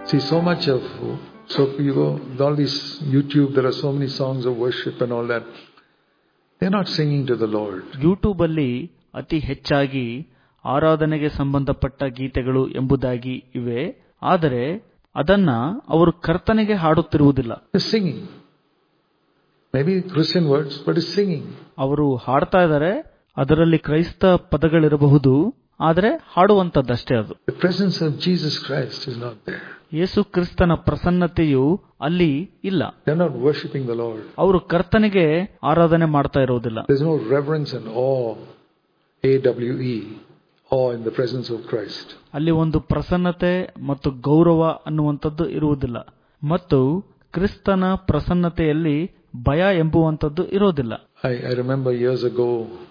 See, so much of, so you go, all these YouTube, there are so many songs of worship and all that. They're not singing to the Lord. YouTube ಅಲ್ಲಿ ಅತಿ ಹೆಚ್ಚಾಗಿ ಆರಾಧನೆಗೆ ಸಂಬಂಧಪಟ್ಟ ಗೀತೆಗಳು ಎಂಬುದಾಗಿ ಇವೆ ಆದರೆ ಅದನ್ನ ಅವರು ಕರ್ತನೆಗೆ ಹಾಡುತ್ತಿರುವುದಿಲ್ಲ They're singing. Maybe Christian words, but it's singing. ಅವರು ಹಾಡ್ತಾ ಇದ್ದಾರೆ ಅದರಲ್ಲಿ ಕ್ರೈಸ್ತ ಪದಗಳಿರಬಹುದು ಆದರೆ ಹಾಡುವಂತದ್ದಷ್ಟೇ ಅದು The presence of Jesus Christ is not there. ಯೇಸು ಕ್ರಿಸ್ತನ ಪ್ರಸನ್ನತೆಯು ಅಲ್ಲಿ ಇಲ್ಲ They're not worshiping the Lord. ಅವರು ಕರ್ತನಿಗೆ ಆರಾಧನೆ ಮಾಡ್ತಾ ಇರೋದಿಲ್ಲ There's no reverence and awe, A-W-E, awe in the presence of Christ. ಅಲ್ಲಿ ಒಂದು ಪ್ರಸನ್ನತೆ ಮತ್ತು ಗೌರವ ಅನ್ನುವಂಥದ್ದು ಇರುವುದಿಲ್ಲ ಮತ್ತು ಕ್ರಿಸ್ತನ ಪ್ರಸನ್ನತೆಯಲ್ಲಿ ಭಯ ಎಂಬುವಂಥದ್ದು ಇರೋದಿಲ್ಲ I, I remember years ago,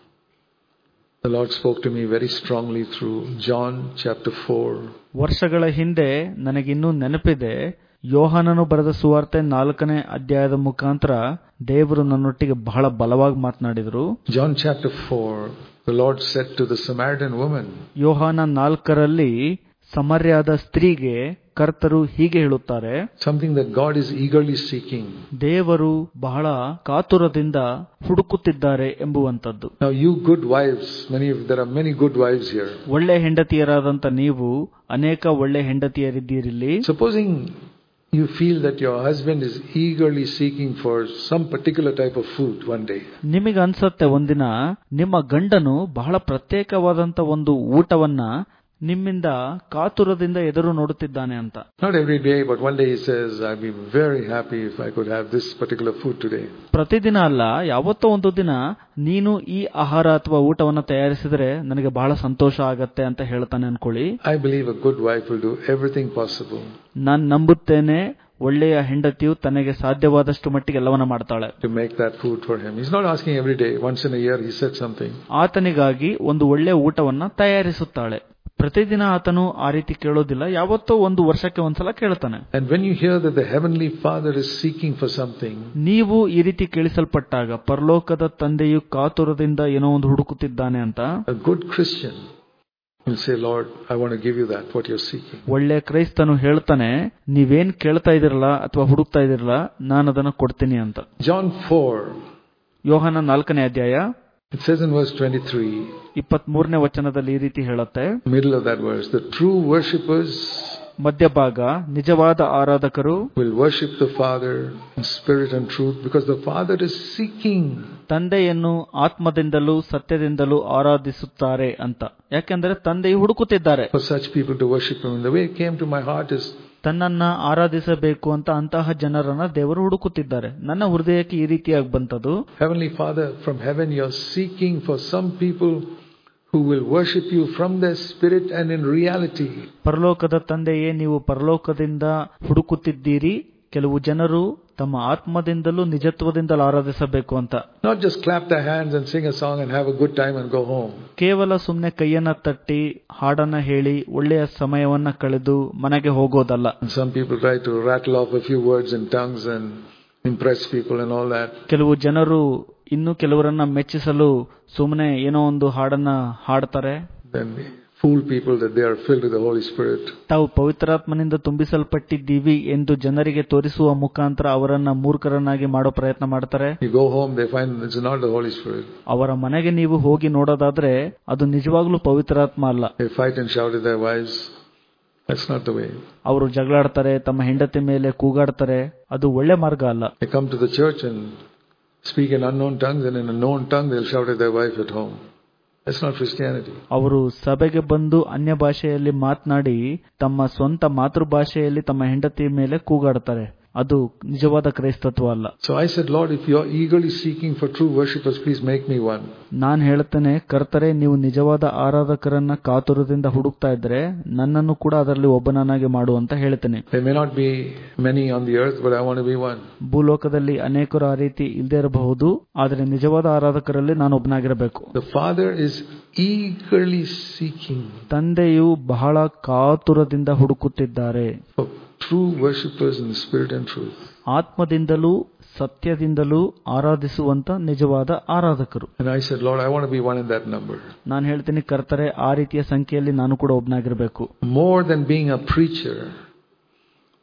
the Lord spoke to me very strongly through John chapter 4. ವರ್ಷಗಳ ಹಿಂದೆ ನನಗಿನ್ನೂ ನೆನಪಿದೆ ಯೋಹಾನನು ಬರೆದ ಸುವಾರ್ತೆ ನಾಲ್ಕನೇ ಅಧ್ಯಾಯದ ಮುಖಾಂತರ ದೇವರು ನನ್ನೊಟ್ಟಿಗೆ ಬಹಳ ಬಲವಾಗಿ ಮಾತನಾಡಿದರು John chapter 4, the Lord said to the Samaritan woman, ಯೋಹಾನ ನಾಲ್ಕರಲ್ಲಿ ಸಮರ್ಯಾದ ಸ್ತ್ರೀಗೆ ಕರ್ತರು ಹೀಗೆ ಹೇಳುತ್ತಾರೆ something that God is eagerly seeking. ದೇವರು ಬಹಳ ಕಾತುರದಿಂದ ಹುಡುಕುತ್ತಿದ್ದಾರೆ ಎಂಬುವಂಥದ್ದು Now, you good wives, many of there are many good wives here. ಒಳ್ಳೆ ಹೆಂಡತಿಯರಾದಂತ ನೀವು ಅನೇಕ ಒಳ್ಳೆ ಹೆಂಡತಿಯರಿದ್ದೀರಿಲ್ಲಿ Supposing you feel that your husband is eagerly seeking for some particular type of food one day. ನಿಮಗೆ ಅನ್ಸತ್ತೆ ಒಂದಿನ ನಿಮ್ಮ ಗಂಡನು ಬಹಳ ಪ್ರತ್ಯೇಕವಾದಂತ ಒಂದು ಊಟವನ್ನ ನಿಮ್ಮಿಂದ ಕಾತುರದಿಂದ ಎದುರು ನೋಡುತ್ತಿದ್ದಾನೆ ಅಂತ Not every day, but one day he says, I'd be very happy if I could have this particular food today. ಪ್ರತಿದಿನ ಅಲ್ಲ ಯಾವತ್ತೋ ಒಂದು ದಿನ ನೀನು ಈ ಆಹಾರ ಅಥವಾ ಊಟವನ್ನ ತಯಾರಿಸಿದ್ರೆ ನನಗೆ ಬಹಳ ಸಂತೋಷ ಆಗತ್ತೆ ಅಂತ ಹೇಳ್ತಾನೆ ಅನ್ಕೊಳ್ಳಿ I believe a good wife will do everything possible ನಾನ್ ನಂಬುತ್ತೇನೆ ಒಳ್ಳೆಯ ಹೆಂಡತಿಯು ತನಗೆ ಸಾಧ್ಯವಾದಷ್ಟು ಮಟ್ಟಿಗೆ ಎಲ್ಲವನ್ನ ಮಾಡ್ತಾಳೆ to make that food for him. He's not asking every day. Once in a year he said something. ಆತನಿಗಾಗಿ ಒಂದು ಒಳ್ಳೆಯ ಊಟವನ್ನ ತಯಾರಿಸುತ್ತಾಳೆ ಪ್ರತಿದಿನ ಆತನು ಆ ರೀತಿ ಕೇಳೋದಿಲ್ಲ ಯಾವತ್ತೋ ಒಂದು ವರ್ಷಕ್ಕೆ ಒಂದ್ಸಲ ಕೇಳ್ತಾನೆ And when you hear that the Heavenly Father is seeking for something, ನೀವು ಈ ರೀತಿ ಕೇಳಿಸಲ್ಪಟ್ಟಾಗ ಪರಲೋಕದ ತಂದೆಯು ಕಾತುರದಿಂದ ಏನೋ ಒಂದು ಹುಡುಕುತ್ತಿದ್ದಾನೆ ಅಂತ a good Christian will say, Lord, I want to give you that, what you're seeking. ಒಳ್ಳೆ ಕ್ರೈಸ್ತನು ಹೇಳ್ತಾನೆ ನೀವೇನ್ ಕೇಳ್ತಾ ಇದಿರಲ್ಲ ಅಥವಾ ಹುಡುಕ್ತಾ ಇದಿರಲ್ಲ ನಾನು ಅದನ್ನ ಕೊಡ್ತೀನಿ ಅಂತ John 4, ಯೋಹನ ನಾಲ್ಕನೇ ಅಧ್ಯಾಯ it says in verse 23, ಇಪ್ಪತ್ತ್ ಮೂರನೇ ವಚನದಲ್ಲಿ ಈ ರೀತಿ ಹೇಳುತ್ತೆ middle of that verse, the true worshippers ಮಧ್ಯಭಾಗ ನಿಜವಾದ ಆರಾಧಕರು will worship the Father in spirit and truth because the Father is seeking. ತಂದೆಯನ್ನು ಆತ್ಮದಿಂದಲೂ ಸತ್ಯದಿಂದಲೂ ಆರಾಧಿಸುತ್ತಾರೆ ಅಂತ ಯಾಕೆಂದ್ರೆ ತಂದೆಯು ಹುಡುಕುತ್ತಿದ್ದಾರೆ For such people to worship Him. And the way it came to my heart is ತನ್ನನ್ನ ಆರಾಧಿಸಬೇಕು ಅಂತ ಅಂತಹ ಜನರನ್ನ ದೇವರು ಹುಡುಕುತ್ತಿದ್ದಾರೆ ನನ್ನ ಹೃದಯಕ್ಕೆ ಈ ರೀತಿಯಾಗಿ ಬಂತದು Heavenly Father, from heaven you're seeking for some people who will worship you from their spirit and in reality. ಪರಲೋಕದ ತಂದೆಯೇ ನೀವು ಪರಲೋಕದಿಂದ ಹುಡುಕುತ್ತಿದ್ದೀರಿ ಕೆಲವು ಜನರು ತಮ್ಮ ಆತ್ಮದಿಂದಲೂ ನಿಜತ್ವದಿಂದಲೂ ಆರಾಧಿಸಬೇಕು ಅಂತ Not just clap their hands and sing a song and have a good time and go home. ಕೇವಲ ಸುಮ್ಮನೆ ಕೈಯನ್ನ ತಟ್ಟಿ ಹಾಡನ್ನ ಹೇಳಿ ಒಳ್ಳೆಯ ಸಮಯವನ್ನ ಕಳೆದು ಮನೆಗೆ ಹೋಗೋದಲ್ಲ And some people try to rattle off a few words in tongues and impress people and all that. ಕೆಲವು ಜನರು ಇನ್ನು ಕೆಲವರನ್ನ ಮೆಚ್ಚಿಸಲು ಸುಮ್ಮನೆ ಏನೋ ಒಂದು ಹಾಡನ್ನ ಹಾಡ್ತಾರೆ Then they fool people that they are filled with the Holy Spirit. ತಾವು ಪವಿತ್ರಾತ್ಮನಿಂದ ತುಂಬಿಸಲ್ಪಟ್ಟಿದ್ದೀವಿ ಎಂದು ಜನರಿಗೆ ತೋರಿಸುವ ಮುಖಾಂತರ ಅವರನ್ನ ಮೂರ್ಖರನ್ನಾಗಿ ಮಾಡೋ ಪ್ರಯತ್ನ ಮಾಡ್ತಾರೆ You go home, they find it's not the Holy Spirit. ಅವರ ಮನೆಗೆ ನೀವು ಹೋಗಿ ನೋಡೋದಾದ್ರೆ ಅದು ನಿಜವಾಗ್ಲೂ ಪವಿತ್ರಾತ್ಮ ಅಲ್ಲ They fight and shout at their wives. That's not the way. ಅವರು ಜಗಳಾಡ್ತಾರೆ ತಮ್ಮ ಹೆಂಡತಿ ಮೇಲೆ ಕೂಗಾಡ್ತಾರೆ ಅದು ಒಳ್ಳೆ ಮಾರ್ಗ ಅಲ್ಲ They come to the church and speak in unknown tongues, and in a known tongue they'll shout at their wife at home. That's not Christianity. ಅವರು ಸಭೆಗೆ ಬಂದು ಅನ್ಯ ಭಾಷೆಯಲ್ಲಿ ಮಾತನಾಡಿ ತಮ್ಮ ಸ್ವಂತ ಮಾತೃಭಾಷೆಯಲ್ಲಿ ತಮ್ಮ ಹೆಂಡತಿ ಮೇಲೆ ಕೂಗಾಡ್ತಾರೆ ಅದು ನಿಜವಾದ ಕ್ರೈಸ್ತತ್ವ ಅಲ್ಲ So I said, Lord, if you're eagerly seeking for true worshippers, please make me one. ನಾನು ಹೇಳ್ತೇನೆ ಕರ್ತರೆ ನೀವು ನಿಜವಾದ ಆರಾಧಕರನ್ನ ಕಾತುರದಿಂದ ಹುಡುಕ್ತಾ ಇದ್ರೆ ನನ್ನನ್ನು ಕೂಡ ಅದರಲ್ಲಿ ಒಬ್ಬನನ್ನಾಗಿ ಮಾಡು ಅಂತ ಹೇಳ್ತೇನೆ There may not be many on the earth, but I want to be one. ಭೂಲೋಕದಲ್ಲಿ ಅನೇಕರು ಆ ರೀತಿ ಇಲ್ಲದೆ ಇರಬಹುದು ಆದರೆ ನಿಜವಾದ ಆರಾಧಕರಲ್ಲಿ ನಾನು ಒಬ್ಬನಾಗಿರಬೇಕು The Father is eagerly seeking ತಂದೆಯು ಬಹಳ ಕಾತುರದಿಂದ ಹುಡುಕುತ್ತಿದ್ದಾರೆ for true worshippers in spirit and truth. ಆತ್ಮದಿಂದಲೂ ಸತ್ಯದಿಂದಲೂ ಆರಾಧಿಸುವಂತ ನಿಜವಾದ ಆರಾಧಕರು And I said, Lord, I want to be one in that number. ನಾನು ಹೇಳ್ತೀನಿ ಕರ್ತರೆ ಆ ರೀತಿಯ ಸಂಖ್ಯೆಯಲ್ಲಿ ನಾನು ಕೂಡ ಒಬ್ಬನಾಗಿರಬೇಕು More than being a preacher,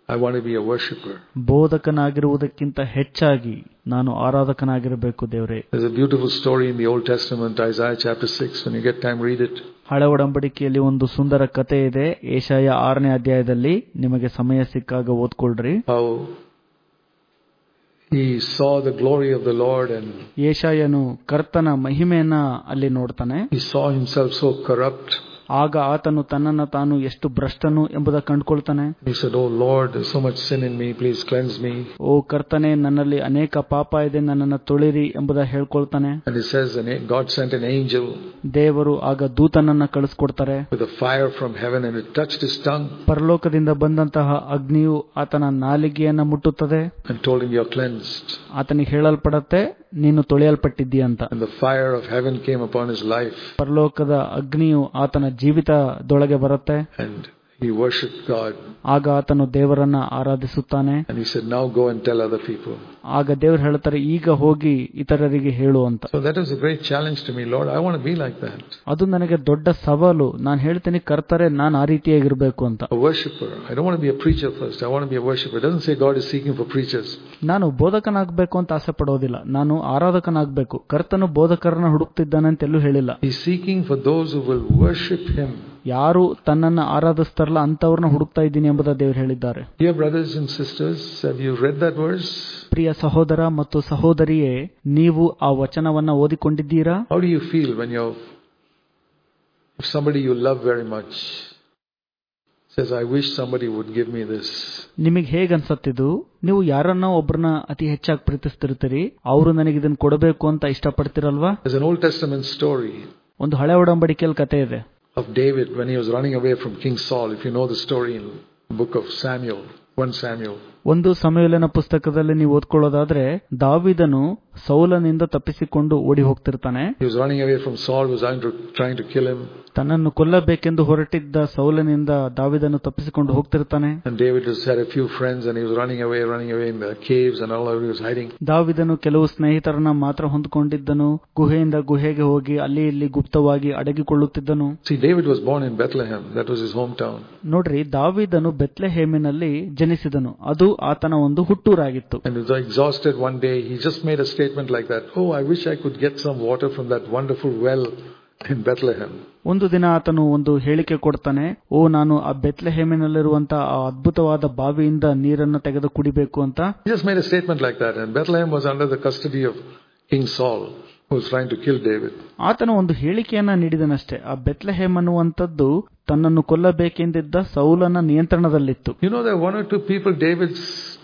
I want to be a worshiper. ಬೋಧಕನಾಗಿರುವುದಕ್ಕಿಂತ ಹೆಚ್ಚಾಗಿ ನಾನು ಆರಾಧಕನಾಗಿರಬೇಕು ದೇವರೇ There's a beautiful story in the Old Testament, Isaiah chapter 6. When you get time, read it. ಹಳೆ ಒಡಂಬಡಿಕೆಯಲ್ಲಿ ಒಂದು ಸುಂದರ ಕತೆ ಇದೆ ಏಷಾಯ ಆರನೇ ಅಧ್ಯಾಯದಲ್ಲಿ ನಿಮಗೆ ಸಮಯ ಸಿಕ್ಕಾಗ ಓದ್ಕೊಳ್ರಿ How he saw the glory of the Lord and ಏಷಾಯನು ಕರ್ತನ ಮಹಿಮೆಯನ್ನ ಅಲ್ಲಿ ನೋಡ್ತಾನೆ he saw himself so corrupt. ಆಗ ಆತನು ತನ್ನನ್ನ ತಾನು ಎಷ್ಟು ಭ್ರಷ್ಟನು ಎಂಬುದ ಕಂಡುಕೊಳ್ತಾನೆ He said, Oh Lord, there's so much sin in me. Please cleanse me. ಓ ಕರ್ತನೆ ನನ್ನಲ್ಲಿ ಅನೇಕ ಪಾಪ ಇದೆ ನನ್ನನ್ನ ತೊಳಿರಿ ಎಂಬುದ ಹೇಳ್ಕೊಳ್ತಾನೆ And it says, and God sent an angel ದೇವರು ಆಗ ದೂತನನ್ನ ಕಳಿಸ್ಕೊಡ್ತಾರೆ with a fire from heaven and it touched his tongue ಪರಲೋಕದಿಂದ ಬಂದಂತಹ ಅಗ್ನಿಯು ಆತನ ನಾಲಿಗೆಯನ್ನ ಮುಟ್ಟುತ್ತದೆ and told him, You're cleansed. ಆತನಿಗೆ ಹೇಳಲ್ಪಡತ್ತೆ ನೀನು ತೊಳೆಯಲ್ಪಟ್ಟಿದ್ದೀಯ ಅಂತ And the fire of heaven came upon his life ಪರಲೋಕದ ಅಗ್ನಿಯು ಆತನ ಜೀವಿತದೊಳಗೆ ಬರುತ್ತೆ and he worshiped God. ಆಗ ಆತನು ದೇವರನ್ನ ಆರಾಧಿಸುತ್ತಾನೆ And he said, Now go and tell other people. ಆಗ ದೇವರು ಹೇಳ್ತಾರೆ ಈಗ ಹೋಗಿ ಇತರರಿಗೆ ಹೇಳು ಅಂತ So that was a great challenge to me, Lord. I want to be like that. ಅದು ನನಗೆ ದೊಡ್ಡ ಸವಾಲು ನಾನು ಹೇಳ್ತೀನಿ ಕರ್ತರೆ ನಾನು ಆ ರೀತಿಯಾಗಿರ್ಬೇಕು ಅಂತ A worshiper. I don't want to be a preacher first. I want to be a worshiper. It doesn't say God is seeking for preachers. ನಾನು ಬೋಧಕನಾಗಬೇಕು ಅಂತ ಆಸೆ ಪಡೋದಿಲ್ಲ ನಾನು ಆರಾಧಕನಾಗಬೇಕು ಕರ್ತನು ಬೋಧಕರನ್ನ ಹುಡುಕ್ತಿದ್ದಾನೆ ಅಂತ ಎಲ್ಲೂ ಹೇಳಿಲ್ಲ He's seeking for those who will worship him. ಯಾರು ತನ್ನನ್ನ ಆರಾಧಿಸ್ತಾರಲ್ಲ ಅಂತವ್ರನ್ನ ಹುಡುಕ್ತಾ ಇದ್ದೀನಿ ಎಂಬುದ ದೇವರು ಹೇಳಿದ್ದಾರೆ Dear brothers and sisters, have you read that verse? ಪ್ರಿಯ ಸಹೋದರ ಮತ್ತು ಸಹೋದರಿಯೇ ನೀವು ಆ ವಚನವನ್ನ ಓದಿಕೊಂಡಿದ್ದೀರಾ How do you feel when you're, if somebody you love very much says, I wish somebody would give me this? ನಿಮಗೆ ಹೇಗನ್ಸತ್ತಿದು ನೀವು ಯಾರನ್ನ ಒಬ್ರನ್ನ ಅತಿ ಹೆಚ್ಚಾಗಿ ಪ್ರೀತಿಸ್ತಿರ್ತೀರಿ ಅವರು ನನಗೆ ಇದನ್ನ ಕೊಡಬೇಕು ಅಂತ ಇಷ್ಟಪಡ್ತಿರಲ್ವಾ There's an Old Testament story ಒಂದು ಹಳೆ ಒಡಂಬಡಿಕೆಯಲ್ಲಿ ಕತೆ ಇದೆ of David when he was running away from King Saul. If you know the story in the book of Samuel, 1 Samuel. ಒಂದು ಸಮಯಲಿನ ಪುಸ್ತಕದಲ್ಲಿ ನೀವು ಓದ್ಕೊಳ್ಳೋದಾದ್ರೆ ದಾವಿದನು ಸೌಲನಿಂದ ತಪ್ಪಿಸಿಕೊಂಡು ಓಡಿ ಹೋಗ್ತಿರ್ತಾನೆ He was running away from Saul, was trying to, trying to kill him. ತನ್ನನ್ನು ಕೊಲ್ಲಬೇಕೆಂದು ಹೊರಟಿದ್ದ ಸೌಲನಿಂದ ದಾವಿದನು ತಪ್ಪಿಸಿಕೊಂಡು ಹೋಗ್ತಿರ್ತಾನೆ And David just had a few friends and he was running away, running away in the caves and all over. He was hiding. ದಾವಿದನು ಕೆಲವು ಸ್ನೇಹಿತರನ್ನ ಮಾತ್ರ ಹೊಂದಿಕೊಂಡಿದ್ದನು ಗುಹೆಯಿಂದ ಗುಹೆಗೆ ಹೋಗಿ ಅಲ್ಲಿ ಇಲ್ಲಿ ಗುಪ್ತವಾಗಿ ಅಡಗಿಕೊಳ್ಳುತ್ತಿದ್ದನು See, David was born in Bethlehem. That was his hometown. ನೋಡ್ರಿ ದಾವಿದನು ಬೆತ್ಲೆಹೇಮಿನಲ್ಲಿ ಜನಿಸಿದನು ಅದು ಆತನ ಒಂದು ಹುಟ್ಟೂರಾಗಿತ್ತು And he was exhausted one day. He just made a statement like that. Oh, I wish I could get some water from that wonderful well in Bethlehem. ಒಂದು ದಿನ ಆತನು ಒಂದು ಹೇಳಿಕೆ ಕೊಡ್ತಾನೆ ಓ ನಾನು ಆ ಬೆತ್ಲೆಹೇಮಿನಲ್ಲಿರುವಂತಹ ಆ ಅದ್ಭುತವಾದ ಬಾವಿಯಿಂದ ನೀರನ್ನು ತೆಗೆದು ಕುಡಿಬೇಕು ಅಂತ He just made a statement like that. And Bethlehem was under the custody of King Saul, who was trying to kill David. ಆತನು ಒಂದು ಹೇಳಿಕೆಯನ್ನ ನೀಡಿದನಷ್ಟೇ ಆ ಬೆತ್ಲೆಹೇಮ್ ಅನ್ನುವಂಥದ್ದು ತನ್ನನ್ನು ಕೊಲ್ಲಬೇಕೆಂದಿದ್ದ ಸೌಲನ ನಿಯಂತ್ರಣದಲ್ಲಿತ್ತು You know, there were one or two people, David's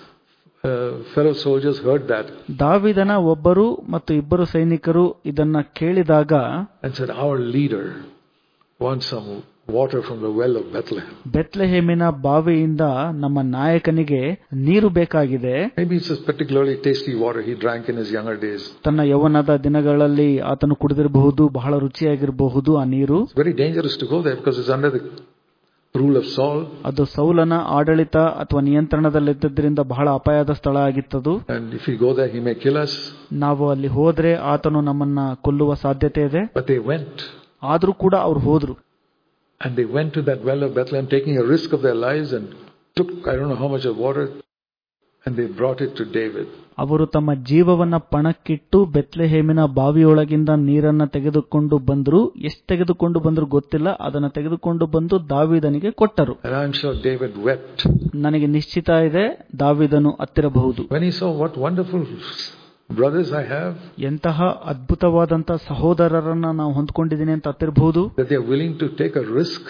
uh, fellow soldiers, heard that ದಾವಿದನ ಒಬ್ಬರು ಮತ್ತು ಇಬ್ಬರು ಸೈನಿಕರು ಇದನ್ನ ಕೇಳಿದಾಗ and said, Our leader wants some water from the well of Bethlehem. ಬೆತ್ಲೆಹೇಮಿನ ಬಾವಿಯಿಂದ ನಮ್ಮ ನಾಯಕನಿಗೆ ನೀರು ಬೇಕಾಗಿದೆ Maybe it's a particularly tasty water he drank in his younger days. ತನ್ನ ಯೌವನದ ದಿನಗಳಲ್ಲಿ ಆತನು ಕುಡಿದಿರಬಹುದು ಬಹಳ ರುಚಿಯಾಗಿರಬಹುದು ಆ ನೀರು It's very dangerous to go there because it's under the rule of Saul. ಅದು ಸೌಲನ ಆಡಳಿತ ಅಥವಾ ನಿಯಂತ್ರಣದಲ್ಲಿದ್ದರಿಂದ ಬಹಳ ಅಪಾಯದ ಸ್ಥಳ ಆಗಿತ್ತದು And if we go there, he may kill us. ನಾವು ಅಲ್ಲಿ ಹೋದ್ರೆ ಆತನು ನಮ್ಮನ್ನ ಕೊಲ್ಲುವ ಸಾಧ್ಯತೆ ಇದೆ But they went. ಆದ್ರೂ ಕೂಡ ಅವ್ರು ಹೋದ್ರು And they went to that well of Bethlehem, taking a risk of their lives, and took I don't know how much of water, and they brought it to David. ಅವರು ತಮ್ಮ ಜೀವವನ್ನ ಪಣಕ್ಕಿಟ್ಟು ಬೆತ್ಲೆಹೇಮಿನ ಬಾವಿಯೊಳಗಿಂದ ನೀರನ್ನ ತೆಗೆದುಕೊಂಡು ಬಂದ್ರು ಎಷ್ಟು ತೆಗೆದುಕೊಂಡು ಬಂದ್ರು ಗೊತ್ತಿಲ್ಲ ಅದನ್ನ ತೆಗೆದುಕೊಂಡು ಬಂದು ದಾವಿದನಿಗೆ ಕೊಟ್ಟರು And I'm sure David wept ನನಗೆ ನಿಶ್ಚಿತ ಇದೆ ದಾವಿದನು ಹತ್ತಿರಬಹುದು when he saw what wonderful brothers I have, ಎಂತಹ ಅದ್ಭುತವಾದಂತ ಸಹೋದರರನ್ನ ನಾವು ಹೊಂದ್ಕೊಂಡಿದ್ದೀನಿ ಅಂತ ಹತ್ತಿರಬಹುದು that they're willing to take a risk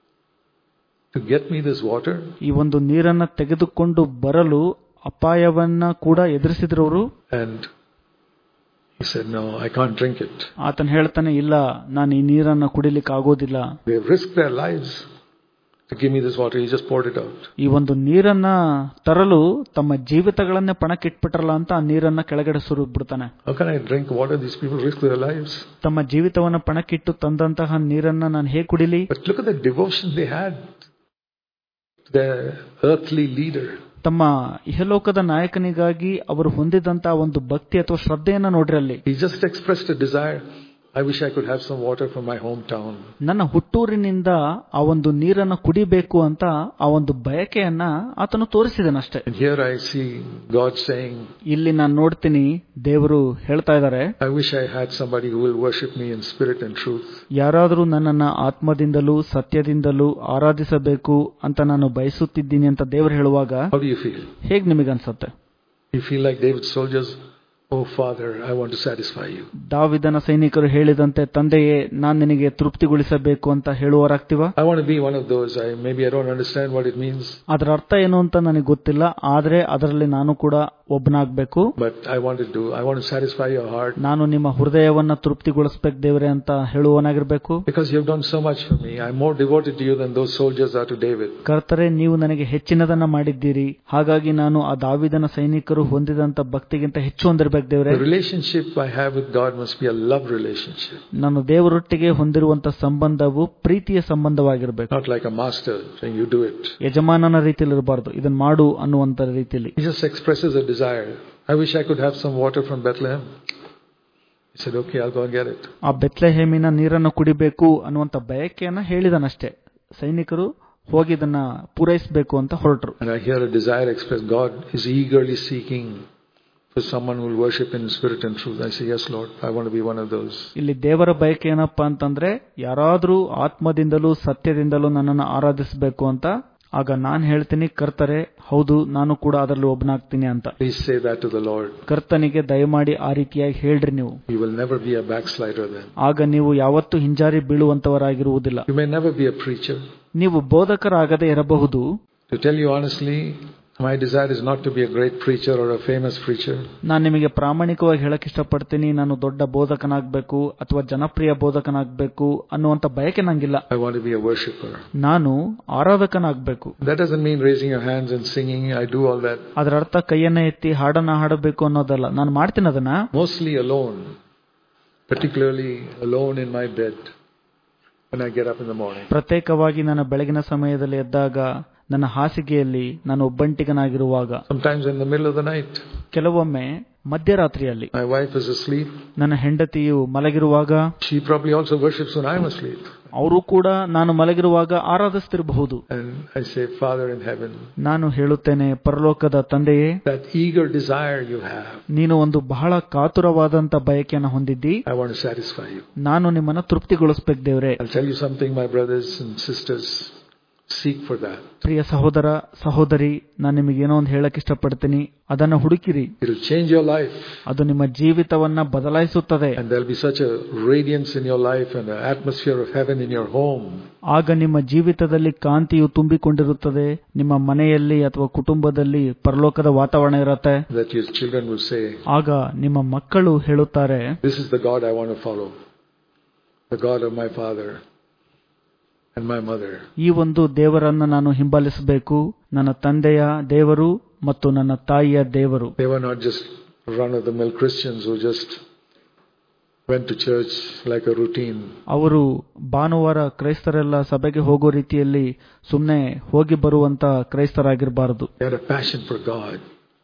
to get me this water. ಈ ಒಂದು ನೀರನ್ನ ತೆಗೆದುಕೊಂಡು ಬರಲು ಅಪಾಯವನ್ನ ಕೂಡ ಎದುರಿಸಿದ್ರವರು And he said, No, I can't drink it. ಆತನ ಹೇಳ್ತಾನೆ ಇಲ್ಲ ನಾನು ಈ ನೀರನ್ನ ಕುಡಿಲಿಕ್ಕೆ ಆಗೋದಿಲ್ಲ They've risked their lives to give me this water. He just poured it out. ಈ ಒಂದು ನೀರನ್ನ ತರಲು ತಮ್ಮ ಜೀವಿತಗಳನ್ನೇ ಪಣಕ್ಕಿಟ್ಬಿಟ್ರಲ್ಲ ಅಂತ ಆ ನೀರನ್ನ ಕೆಳಗಡೆ ಸುರಿದ್ಬಿಡ್ತಾನೆ How can I drink water? These people risk their lives. ತಮ್ಮ ಜೀವಿತವನ್ನ ಪಣಕ್ಕಿಟ್ಟು ತಂದಂತಹ ನೀರನ್ನ ನಾನು ಹೇಗೆ ಕುಡಿಲಿ But look at the devotion they had to their earthly leader. ತಮ್ಮ ಇಹಲೋಕದ ನಾಯಕನಿಗಾಗಿ ಅವರು ಹೊಂದಿದಂತಹ ಒಂದು ಭಕ್ತಿ ಅಥವಾ ಶ್ರದ್ಧೆಯನ್ನ ನೋಡ್ರಿ ಅಲ್ಲಿ He just expressed a desire, I wish I could have some water from my hometown. ನನ್ನ ಹುಟ್ಟೂರಿನಿಂದ ಆ ಒಂದು ನೀರನ್ನು ಕುಡಿಬೇಕು ಅಂತ ಆ ಒಂದು ಬಯಕೆಯನ್ನ ಆತನು ತೋರಿಸಿದನಷ್ಟೇ And here I see God saying, ಇಲ್ಲಿ ನಾನು ನೋಡ್ತೀನಿ ದೇವರು ಹೇಳ್ತಾ ಇದ್ದಾರೆ I wish I had somebody who will worship me in spirit and truth. ಯಾರಾದರೂ ನನ್ನನ್ನ ಆತ್ಮದಿಂದಲೂ ಸತ್ಯದಿಂದಲೂ ಆರಾಧಿಸಬೇಕು ಅಂತ ನಾನು ಬಯಸುತ್ತಿದ್ದೀನಿ ಅಂತ ದೇವರು ಹೇಳುವಾಗ How do you feel? ಹೇಗ್ ನಿಮಗನ್ಸತ್ತೆ You feel like David's soldiers? Oh, Father, I want to satisfy you. ದಾವಿದನ ಸೈನಿಕರು ಹೇಳಿದಂತೆ ತಂದೆಯೇ ನಾನ್ ನಿನಗೆ ತೃಪ್ತಿಗೊಳಿಸಬೇಕು ಅಂತ ಹೇಳುವರಾಗ್ತೀವ I want to be one of those. I maybe I don't understand what it means, ಅದರ ಅರ್ಥ ಏನು ಅಂತ ನನಗೆ ಗೊತ್ತಿಲ್ಲ ಆದ್ರೆ ಅದರಲ್ಲಿ ನಾನು ಕೂಡ ಒಬ್ಬನಾಗ್ಬೇಕು but I want to do. I want to satisfy your heart ನಾನು ನಿಮ್ಮ ಹೃದಯವನ್ನ ತೃಪ್ತಿಗೊಳಿಸ್ಬೇಕು ದೇವ್ರೆ ಅಂತ ಹೇಳುವನಾಗಿರ್ಬೇಕು because you have done so much for me. I'm more devoted to you than those soldiers are to David. ಕರ್ತರೆ ನೀವು ನನಗೆ ಹೆಚ್ಚಿನದನ್ನ ಮಾಡಿದ್ದೀರಿ ಹಾಗಾಗಿ ನಾನು ಆ ದಾವಿದನ ಸೈನಿಕರು ಹೊಂದಿದಂತ ಭಕ್ತಿಗಿಂತ ಹೆಚ್ಚು ಹೊಂದಿರ್ಬೇಕು ದೇವ್ರೆ The relationship I have with God must be a love relationship, ನಾನು ದೇವರೊಟ್ಟಿಗೆ ಹೊಂದಿರುವಂತ ಸಂಬಂಧವು ಪ್ರೀತಿಯ ಸಂಬಂಧವಾಗಿರ್ಬೇಕು not like a master saying you do it. ಯಜಮಾನನ ರೀತಿಯಲ್ಲಿ ಇರಬಾರ್ದು ಇದನ್ನ ಮಾಡು ಅನ್ನುವಂತ ರೀತಿಯಲ್ಲಿ He just expresses a desire. I wish I could have some water from Bethlehem. He said, Okay, I'll go and get it. ಆ ಬೆತ್ಲೆಹೇಮಿನ ನೀರನ್ನು ಕುಡಿಬೇಕು ಅನ್ನುವಂತ ಬಯಕೆಯನ್ನ ಹೇಳಿದನಷ್ಟೇ ಸೈನಿಕರು ಹೋಗಿ ಇದನ್ನ ಪೂರೈಸಬೇಕು ಅಂತ ಹೊರಟರು And I hear a desire expressed. God is eagerly seeking for someone who will worship in spirit and truth. I say, Yes, Lord, I want to be one of those. ಇಲ್ಲಿ ದೇವರ ಬಯಕೆ ಏನಪ್ಪಾ ಅಂತಂದ್ರೆ ಯಾರಾದ್ರೂ ಆತ್ಮದಿಂದಲೂ ಸತ್ಯದಿಂದಲೂ ನನ್ನನ್ನು ಆರಾಧಿಸಬೇಕು ಅಂತ ಆಗ ನಾನ್ ಹೇಳ್ತೀನಿ ಕರ್ತರೆ ಹೌದು ನಾನು ಕೂಡ ಅದರಲ್ಲಿ ಒಬ್ಬನಾಗ್ತೀನಿ ಅಂತ Please say that to the Lord. ಕರ್ತನಿಗೆ ದಯಮಾಡಿ ಆ ರೀತಿಯಾಗಿ ಹೇಳ್ರಿ ನೀವು You will never be a backslider then. ಆಗ ನೀವು ಯಾವತ್ತೂ ಹಿಂಜಾರಿ ಬೀಳುವಂತವರಾಗಿರುವುದಿಲ್ಲ You may never be a preacher. ನೀವು ಬೋಧಕರಾಗದೆ ಇರಬಹುದು To tell you honestly, my desire is not to be a great preacher or a famous preacher. ನಾನು ನಿಮಗೆ ಪ್ರಾಮಾಣಿಕವಾಗಿ ಹೇಳಕ್ ಇಷ್ಟಪಡ್ತೀನಿ ನಾನು ದೊಡ್ಡ ಬೋಧಕನಾಗಬೇಕು ಅಥವಾ ಜನಪ್ರಿಯ ಬೋಧಕನಾಗಬೇಕು ಅನ್ನುವಂತ ಬಯಕೆ ನಂಗಿಲ್ಲ I want to be a worshiper. ನಾನು ಆರಾಧಕನಾಗಬೇಕು That doesn't mean raising your hands and singing. I do all that. ಅದರ ಅರ್ಥ ಕೈಯನ್ನ ಎತ್ತಿ ಹಾಡನ್ನ ಹಾಡಬೇಕು ಅನ್ನೋದಲ್ಲ ನಾನು ಮಾಡ್ತೀನಿ ಅದನ್ನ Mostly alone, particularly alone in my bed when I get up in the morning. ಪ್ರತ್ಯೇಕವಾಗಿ ನನ್ನ ಬೆಳಗಿನ ಸಮಯದಲ್ಲಿ ಎದ್ದಾಗ ನನ್ನ ಹಾಸಿಗೆಯಲ್ಲಿ ನಾನು ಒಬ್ಬಂಟಿಗನಾಗಿರುವಾಗ Sometimes in the middle of the night, ಕೆಲವೊಮ್ಮೆ ಮಧ್ಯರಾತ್ರಿಯಲ್ಲಿ my wife is asleep. ನನ್ನ ಹೆಂಡತಿಯು ಮಲಗಿರುವಾಗ She probably also worships when I'm asleep. ಅವರು ಕೂಡ ನಾನು ಮಲಗಿರುವಾಗ ಆರಾಧಿಸ್ತಿರಬಹುದು And I say, Father in heaven, ನಾನು ಹೇಳುತ್ತೇನೆ ಪರಲೋಕದ ತಂದೆಯೇ that eager desire you have, ನೀನು ಒಂದು ಬಹಳ ಕಾತುರವಾದಂತ ಬಯಕೆಯನ್ನು ಹೊಂದಿದ್ದಿ I want to satisfy you. ನಾನು ನಿಮ್ಮನ್ನ ತೃಪ್ತಿಗೊಳಿಸ್ಬೇಕು ದೇವ್ರೆ I'll tell you something, my brothers and sisters. Seek for that. ಪ್ರಿಯ ಸಹೋದರ ಸಹೋದರಿ ನಾನು ನಿಮಗೆ ಏನೋ ಒಂದು ಹೇಳಕ್ ಇಷ್ಟಪಡ್ತೀನಿ ಅದನ್ನ ಹುಡುಕಿರಿ It'll change your life. ಅದು ನಿಮ್ಮ ಜೀವಿತವನ್ನ ಬದಲಾಯಿಸುತ್ತದೆ And there'll be such a radiance in your life and an atmosphere of heaven in your home ಆಗ ನಿಮ್ಮ ಜೀವಿತದಲ್ಲಿ ಕಾಂತಿಯು ತುಂಬಿಕೊಂಡಿರುತ್ತದೆ ನಿಮ್ಮ ಮನೆಯಲ್ಲಿ ಅಥವಾ ಕುಟುಂಬದಲ್ಲಿ ಪರಲೋಕದ ವಾತಾವರಣ ಇರುತ್ತೆ that your children will say, ಆಗ ನಿಮ್ಮ ಮಕ್ಕಳು ಹೇಳುತ್ತಾರೆ This is the God I want to follow. The God of my father and my mother. ಈ ಒಂದು ದೇವರನ್ನ ನಾನು ಹಿಂಬಾಲಿಸಬೇಕು ನನ್ನ ತಂದೆಯ ದೇವರು ಮತ್ತು ನನ್ನ ತಾಯಿಯ ದೇವರು They were not just run of the mill Christians who just went to church like a routine. ಅವರು ಭಾನುವಾರ ಕ್ರೈಸ್ತರೆಲ್ಲ ಸಭೆಗೆ ಹೋಗೋ ರೀತಿಯಲ್ಲಿ ಸುಮ್ಮನೆ ಹೋಗಿ ಬರುವಂತ ಕ್ರೈಸ್ತರಾಗಿರಬಾರದು They had a passion for God.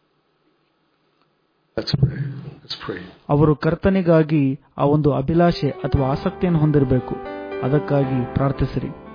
Let's pray. Let's pray. ಅವರು ಕರ್ತನಿಗಾಗಿ ಆ ಒಂದು ಅಭಿಲಾಷೆ ಅಥವಾ ಆಸಕ್ತಿಯನ್ನು ಹೊಂದಿರಬೇಕು ಅದಕ್ಕಾಗಿ ಪ್ರಾರ್ಥಿಸಿರಿ